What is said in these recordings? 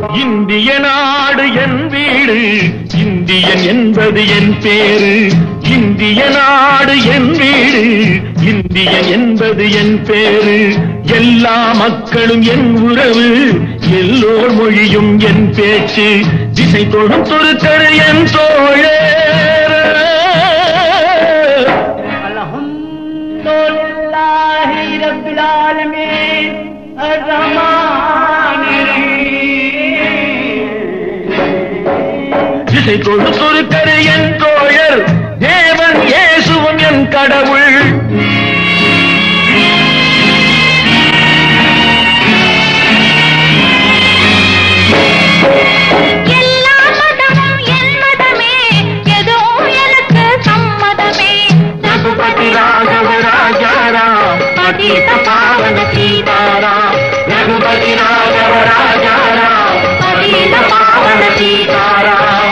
இந்திய நாடு என் வீடு இந்தியன் என்பது என் பேரு இந்திய நாடு என் வீடு இந்தியன் என்பது என் பேரு எல்லா மக்களும் என் உறவு எல்லோர் மொழியும் என் பேச்சு திசை தொடும் துருக்கரு என் தோழே الحمد لله رب العالمين الرحمن திசை தொடு துருக்கரு என் தோழர் தேவன் இயேசுவும் என் கடவுள் எல்லா மதமும் என் மதமே ஏதோ எனக்கு சம்மதமே ரகுபதி ராகவ ராஜாராம் பதீத பாவன சீதாராம் ரகுபதி ராகவ ராஜாராம் பதீத பாவன சீதாராம்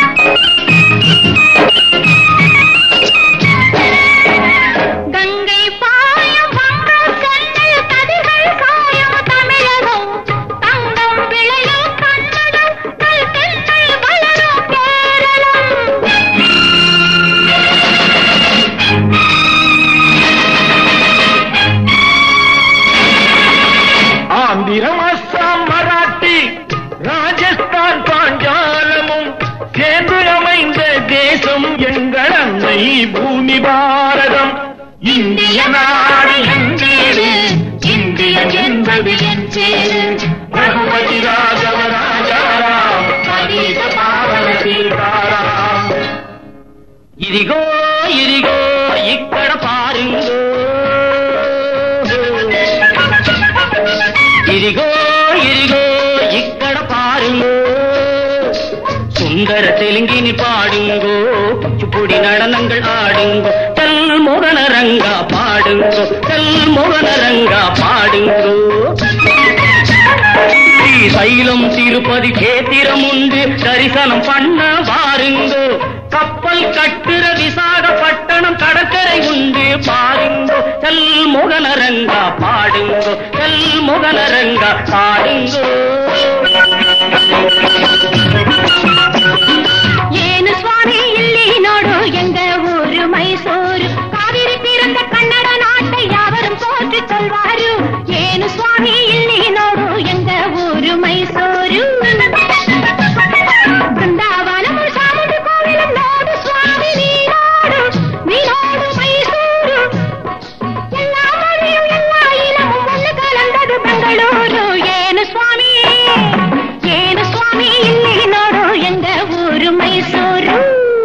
கங்கை பாயும் வங்கக் கண்ணில் கதிர்கள் காயும் தமிழகம் தங்கம் விளையும் கன்னடம் கல்கென்னை வளரும் கேரளம் ஆந்திரம் அஸ்ஸாம் மராட்டி ராஜஸ்தான் பாஞ்சாலமும் சேர்ந்து அமைந்த தேசம் எங்கள் அன்னை பூமி பாரதம் இந்திய நாடு என் வீடு இந்தியன் என்பது என் பேரு ரகுபதி ராகவ ராஜாராம் பதீத பாவன சீதாராம் ఇదిగో ఇదిగో ఇక్కడ పారింగో ఇదిగో ఇదిగో ఇక్కడ పారింగో சுந்தர தெலுங்கினி பாடுங்கோ குச்சிப்புடி நடனங்கள் ஆடுங்கோ தெல் முகனரங்கா பாடுங்கோ தெல் முகனரங்கா பாடுங்கோ ஸ்ரீசைலம் திருப்பதி கேத்திரம் உண்டு தரிசனம் பண்ண வாருங்கோ கப்பல் கட்டுற விசாகப்பட்டணம் கடற்கரை உண்டு பாருங்கோ தெல் முகனரங்கா பாடுங்கோ தெல் முகனரங்கா பாடுங்கோ ಏನು ಸ್ವಾಮಿ ಇಲ್ಲಿ ನೋಡು ಎಂಗ ಊರು ಮೈಸೂರು ಕಾವೇರಿ ತೀರದ ಕನ್ನಡ ನಾಟை யாவரும் போற்றி சொல்வாரு ಏನು ಸ್ವಾಮಿ ಇಲ್ಲಿ ನೋಡು ಎಂಗ ಊರು ಮೈಸೂರು ಬೃಂದಾವನము చాముండి కోవిలం ನೋಡು ಸ್ವಾಮಿ ನೀನಾಡು ನೀನಾಡು ಮೈಸೂರು எல்லா மொழியும் எல்லா இனமும் ஒன்று கலந்தது பெங்களூரு ಏನು ಸ್ವಾಮಿ ಏನು ಸ್ವಾಮಿ ಇಲ್ಲಿ ನೋಡು ಎಂಗ ಊರು ಮೈಸೂರು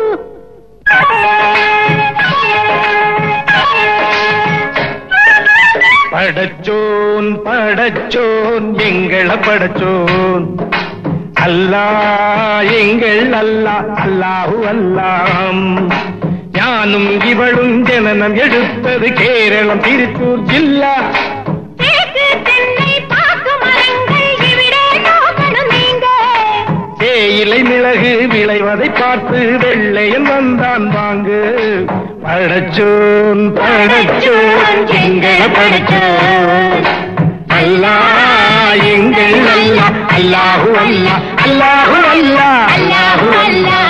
படச்சோன் படச்சோன் எங்கள படச்சோன் அல்லா எங்கள் அல்லா அல்லாஹு அல்லாம் ஞானும் இவளும் ஜனனம் எடுத்தது கேரளம் திருச்சூர் ஜில்லா தேக்கு தென்னை பாக்கு மரங்கள் இவிடே நோக்கணும் நீங்க தேயிலை மிளகு விளைவதை பார்த்து வெள்ளையன் வந்தான் வாங்கு படச்சோன் படச்சோன் எங்கள படச்சோன் அல்லா எங்கள் அல்லா அல்லாஹு அல்லா அல்லாஹு அல்லா அல்லாஹு அல்லாஹ்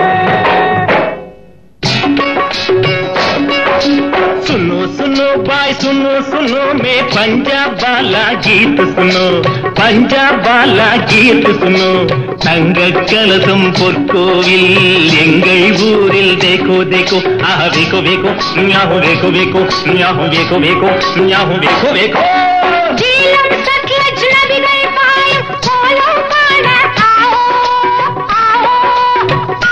सुनो सुनो भाई सुनो सुनो मैं पंजाब वाला गीत सुनो पंजाब वाला गीत सुनो தங்க கலசம் பொற்கோவில் எங்கள் ஊரில் தேக்கோ தேக்கோ ஆஹ வேக்கோ வேக்கோ ஞாபகம் வேக்கோ வேக்கோ ஞாபகம் வேக்கோ வேக்கோ ஞாபகம் வேக்கோ வேக்கோ ஜீலம் சட்லஜ் நதிகள் பாயும் கோலம் காண ஆவோ ஆவோ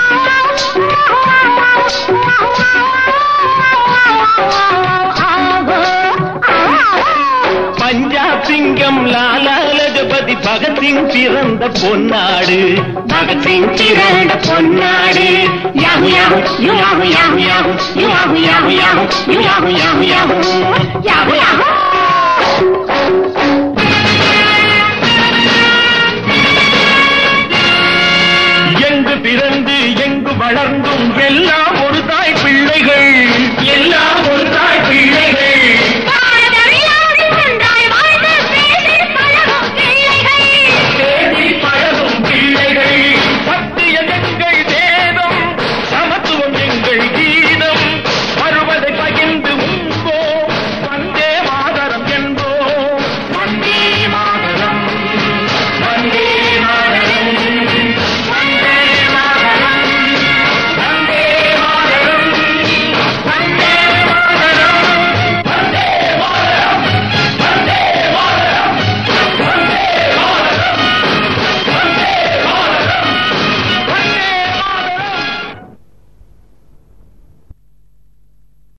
ஆவோ பஞ்சாப் சிங்கம் லாலா லஜபதி பகத்சிங் பிறந்த பொன்னாடு பகத்சிங் பிறந்த பொன்னாடு yahoo yahoo yahoo yahoo yahoo yahoo yahoo yahoo yahoo yahoo yahoo